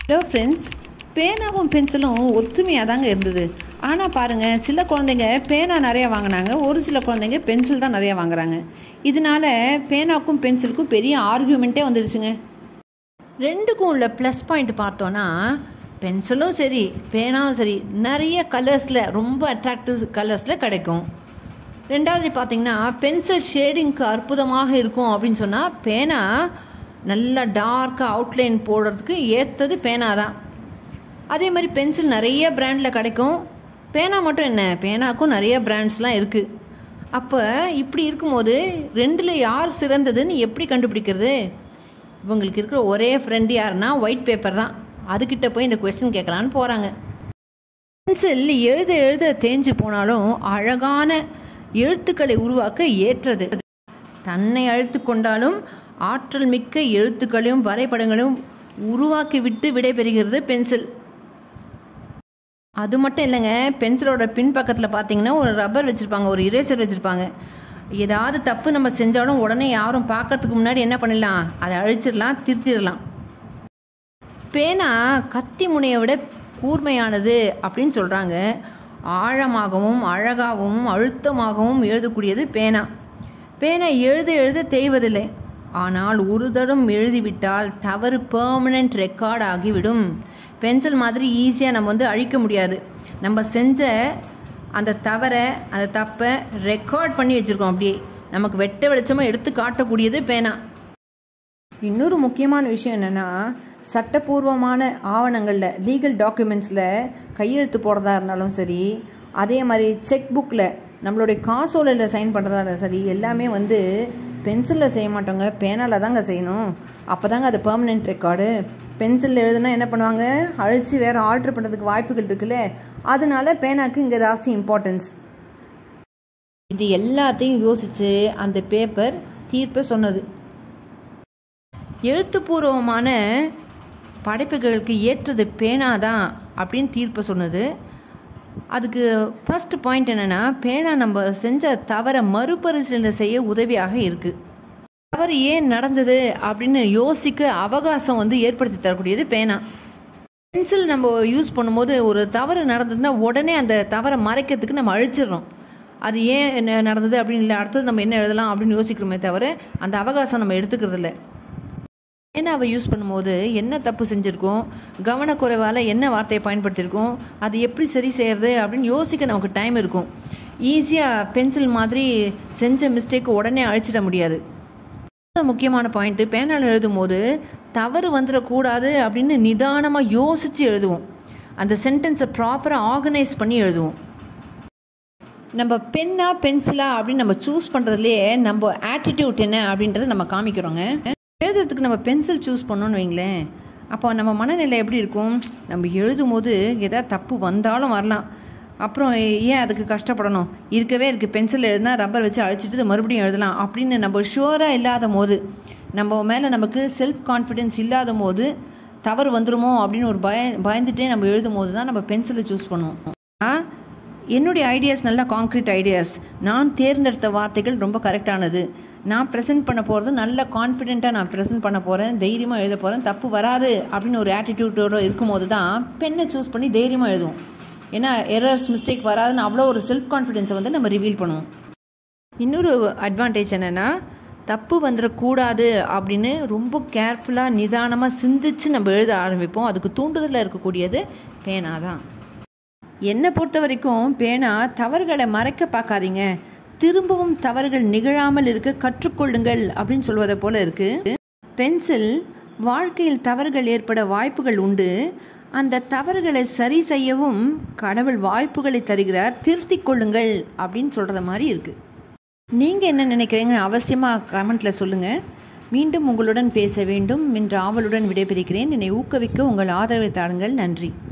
hello friends பேனாவும் பென்சிலும் ஒத்துமையாக தாங்க இருந்தது ஆனால் பாருங்கள் சில குழந்தைங்க பேனா நிறையா வாங்கினாங்க ஒரு சில குழந்தைங்க பென்சில் தான் நிறையா வாங்குறாங்க இதனால பேனாக்கும் பென்சிலுக்கும் பெரிய ஆர்கியூமெண்ட்டே வந்துடுச்சுங்க ரெண்டுக்கும் உள்ள ப்ளஸ் பாயிண்ட் பார்த்தோன்னா பென்சிலும் சரி பேனாவும் சரி நிறைய கலர்ஸில் ரொம்ப அட்ராக்டிவ் கலர்ஸில் கிடைக்கும் ரெண்டாவது பார்த்தீங்கன்னா பென்சில் ஷேடிங்க்கு அற்புதமாக இருக்கும் அப்படின்னு சொன்னால் பேனா நல்லா டார்க்காக அவுட்லைன் போடுறதுக்கு ஏற்றது பேனா தான் அதே மாதிரி பென்சில் நிறைய பிராண்டில் கிடைக்கும் பேனா மட்டும் என்ன பேனாக்கும் நிறைய பிராண்ட்ஸ்லாம் இருக்குது அப்போ இப்படி இருக்கும்போது ரெண்டில் யார் சிறந்ததுன்னு எப்படி கண்டுபிடிக்கிறது இவங்களுக்கு இருக்கிற ஒரே ஃப்ரெண்ட் யாருன்னா ஒயிட் பேப்பர் தான் அதுக்கிட்ட போய் இந்த கொஸ்டின் கேட்கலான்னு போகிறாங்க பென்சில் எழுத எழுத தேஞ்சு போனாலும் அழகான எழுத்துக்களை உருவாக்க ஏற்றது தன்னை அழுத்து கொண்டாலும் ஆற்றல் மிக்க எழுத்துக்களையும் வரைபடங்களையும் உருவாக்கி விட்டு விடைபெறுகிறது பென்சில் அது மட்டும் இல்லைங்க பென்சிலோட பின்பக்கத்தில் பார்த்தீங்கன்னா ஒரு ரப்பர் வச்சுருப்பாங்க ஒரு இரேசர் வச்சுருப்பாங்க ஏதாவது தப்பு நம்ம செஞ்சாலும் உடனே யாரும் பார்க்கறதுக்கு முன்னாடி என்ன பண்ணிடலாம் அதை அழிச்சிடலாம் திருத்திடலாம் பேனா கத்தி முனையை விட கூர்மையானது அப்படின்னு சொல்கிறாங்க ஆழமாகவும் அழகாகவும் அழுத்தமாகவும் எழுதக்கூடியது பேனா பேனா எழுத எழுத தேய்வதில்லை ஆனால் ஒரு தரம் எழுதிவிட்டால் தவறு பெர்மனண்ட் ரெக்கார்ட் ஆகிவிடும் பென்சில் மாதிரி ஈஸியாக நம்ம வந்து அழிக்க முடியாது நம்ம செஞ்ச அந்த தவறை அந்த தப்பை ரெக்கார்ட் பண்ணி வச்சுருக்கோம் அப்படியே நமக்கு வெட்ட வெளிச்சமாக எடுத்து காட்டக்கூடியது பேனா இன்னொரு முக்கியமான விஷயம் என்னென்னா சட்டப்பூர்வமான ஆவணங்களில் லீகல் டாக்குமெண்ட்ஸில் கையெழுத்து போடுறதா இருந்தாலும் சரி அதே மாதிரி செக் புக்கில் நம்மளுடைய காசோலையில் சைன் பண்ணுறதா இருந்தாலும் சரி எல்லாமே வந்து பென்சிலில் செய்ய மாட்டோங்க பேனாவில் தாங்க செய்யணும் அப்போ தாங்க அது பெர்மனெண்ட் ரெக்கார்டு பென்சிலில் எழுதுனா என்ன பண்ணுவாங்க அழித்து வேறு ஆல்ட்ரு பண்ணுறதுக்கு வாய்ப்புகள் இருக்குல்ல அதனால பேனாக்கு இங்கே ஜாஸ்தி இம்பார்ட்டன்ஸ் இது எல்லாத்தையும் யோசித்து அந்த பேப்பர் தீர்ப்பை சொன்னது எழுத்துப்பூர்வமான படைப்புகளுக்கு ஏற்றது பேனா தான் அப்படின்னு தீர்ப்பு சொன்னது அதுக்கு ஃபஸ்ட் பாயிண்ட் என்னென்னா பேனா நம்ம செஞ்ச தவறை மறுபரிசீலனை செய்ய உதவியாக இருக்குது தவறு ஏன் நடந்தது அப்படின்னு யோசிக்க அவகாசம் வந்து ஏற்படுத்தி தரக்கூடியது பேனா பென்சில் நம்ம யூஸ் பண்ணும்போது ஒரு தவறு நடந்ததுன்னா உடனே அந்த தவறை மறைக்கிறதுக்கு நம்ம அழிச்சிடுறோம் அது ஏன் என்ன நடந்தது அப்படின்னு இல்லை அடுத்தது நம்ம என்ன எழுதலாம் அப்படின்னு யோசிக்கிறோமே தவிர அந்த அவகாசம் நம்ம எடுத்துக்கிறது இல்லை பேனாவை யூஸ் பண்ணும்போது என்ன தப்பு செஞ்சுருக்கோம் கவனக்குறைவால் என்ன வார்த்தையை பயன்படுத்தியிருக்கோம் அது எப்படி சரி செய்கிறது அப்படின்னு யோசிக்க நமக்கு டைம் இருக்கும் ஈஸியாக பென்சில் மாதிரி செஞ்ச மிஸ்டேக்கு உடனே அழிச்சிட முடியாது முக்கியமான பாயிண்ட்டு பேனால் எழுதும் போது தவறு வந்துடக்கூடாது அப்படின்னு நிதானமாக யோசித்து எழுதுவோம் அந்த சென்டென்ஸை ப்ராப்பராக ஆர்கனைஸ் பண்ணி எழுதுவோம் நம்ம பென்னா பென்சிலா அப்படின்னு நம்ம சூஸ் பண்ணுறதுலேயே நம்ம ஆட்டிடியூட் என்ன அப்படின்றத நம்ம காமிக்கிறோங்க எழுதுறதுக்கு நம்ம பென்சில் சூஸ் பண்ணோன்னு வைங்களேன் அப்போ நம்ம மனநிலை எப்படி இருக்கும் நம்ம எழுதும் போது எதாவது தப்பு வந்தாலும் வரலாம் அப்புறம் ஏன் அதுக்கு கஷ்டப்படணும் இருக்கவே இருக்குது பென்சில் எழுதுனா ரப்பர் வச்சு அழிச்சிட்டு மறுபடியும் எழுதலாம் அப்படின்னு நம்ம ஷுவராக இல்லாத போது நம்ம மேலே நமக்கு செல்ஃப் கான்ஃபிடென்ஸ் இல்லாத போது தவறு வந்துடுமோ அப்படின்னு ஒரு பய பயந்துட்டே நம்ம எழுதும் போது தான் நம்ம பென்சிலை சூஸ் பண்ணுவோம் என்னுடைய ஐடியாஸ் நல்லா காங்க்ரீட் ஐடியாஸ் நான் தேர்ந்தெடுத்த வார்த்தைகள் ரொம்ப கரெக்டானது நான் ப்ரெசென்ட் பண்ண போகிறது நல்ல கான்ஃபிடெண்ட்டாக நான் ப்ரெசென்ட் பண்ண போகிறேன் தைரியமாக எழுத போகிறேன் தப்பு வராது அப்படின்னு ஒரு ஆட்டிடியூட்டோடு இருக்கும்போது தான் பெண்ணை சூஸ் பண்ணி தைரியமாக எழுதுவோம் ஏன்னா எரர்ஸ் மிஸ்டேக் வராதுன்னு அவ்வளோ ஒரு செல்ஃப் கான்ஃபிடென்ஸை வந்து நம்ம ரிவீல் பண்ணுவோம் இன்னொரு அட்வான்டேஜ் என்னென்னா தப்பு வந்துடக்கூடாது அப்படின்னு ரொம்ப கேர்ஃபுல்லாக நிதானமாக சிந்திச்சு நம்ம எழுத ஆரம்பிப்போம் அதுக்கு தூண்டுதலில் இருக்கக்கூடியது பேனா தான் என்னை பொறுத்த வரைக்கும் பேனா தவறுகளை மறைக்க பார்க்காதீங்க திரும்பவும் தவறுகள் நிகழாமல் இருக்க கற்றுக்கொள்ளுங்கள் அப்படின்னு சொல்வதை போல இருக்குது பென்சில் வாழ்க்கையில் தவறுகள் ஏற்பட வாய்ப்புகள் உண்டு அந்த தவறுகளை சரி செய்யவும் கடவுள் வாய்ப்புகளை தருகிறார் திருத்திக் கொள்ளுங்கள் அப்படின்னு சொல்கிற மாதிரி இருக்குது நீங்கள் என்ன நினைக்கிறீங்க அவசியமாக கமெண்ட்டில் சொல்லுங்கள் மீண்டும் உங்களுடன் பேச வேண்டும் என்ற ஆவலுடன் விடைபெறுகிறேன் என்னை ஊக்குவிக்க உங்கள் ஆதரவை தாருங்கள் நன்றி